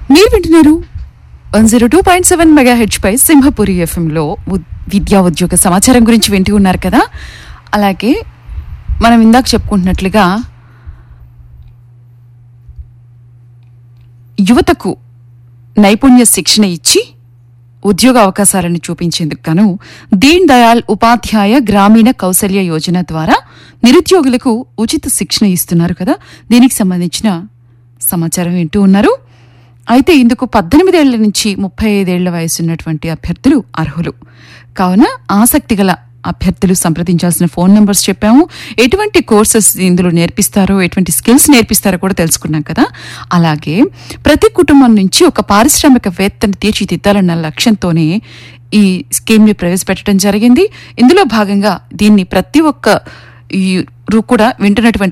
మీరు వింటున్నారు one zero two point seven మెగా హెచ్ పై సింహపురి ఎఫ్ఎంలో ఉద్- విద్యా ఉద్యోగ సమాచారం గురించి వింటూ ఉన్నారు కదా అలాగే మనం ఇందాక చెప్పుకుంటున్నట్లుగా యువతకు నైపుణ్య శిక్షణ ఇచ్చి ఉద్యోగ అవకాశాలను చూపించేందుకు గాను దీన్ దయాళ్ ఉపాధ్యాయ గ్రామీణ కౌశల్య యోజన ద్వారా నిరుద్యోగులకు ఉచిత శిక్షణ ఇస్తున్నారు కదా దీనికి సంబంధించిన సమాచారం వింటూ ఉన్నారు అయితే ఇందుకు పద్దెనిమిదేళ్ల నుంచి ముప్పై ఐదేళ్ల వయసు ఉన్నటువంటి అభ్యర్థులు అర్హులు కావున ఆసక్తి గల అభ్యర్థులు సంప్రదించాల్సిన ఫోన్ నంబర్స్ చెప్పాము ఎటువంటి కోర్సెస్ ఇందులో నేర్పిస్తారో ఎటువంటి స్కిల్స్ నేర్పిస్తారో కూడా తెలుసుకున్నాం కదా అలాగే ప్రతి కుటుంబం నుంచి ఒక పారిశ్రామికవేత్తను తీర్చిదిద్దాలన్న లక్ష్యంతోనే ఈ స్కీమ్ ని ప్రవేశపెట్టడం జరిగింది ఇందులో భాగంగా దీన్ని ప్రతి ఒక్క ఈ రు కూడా వింటున్నటువంటి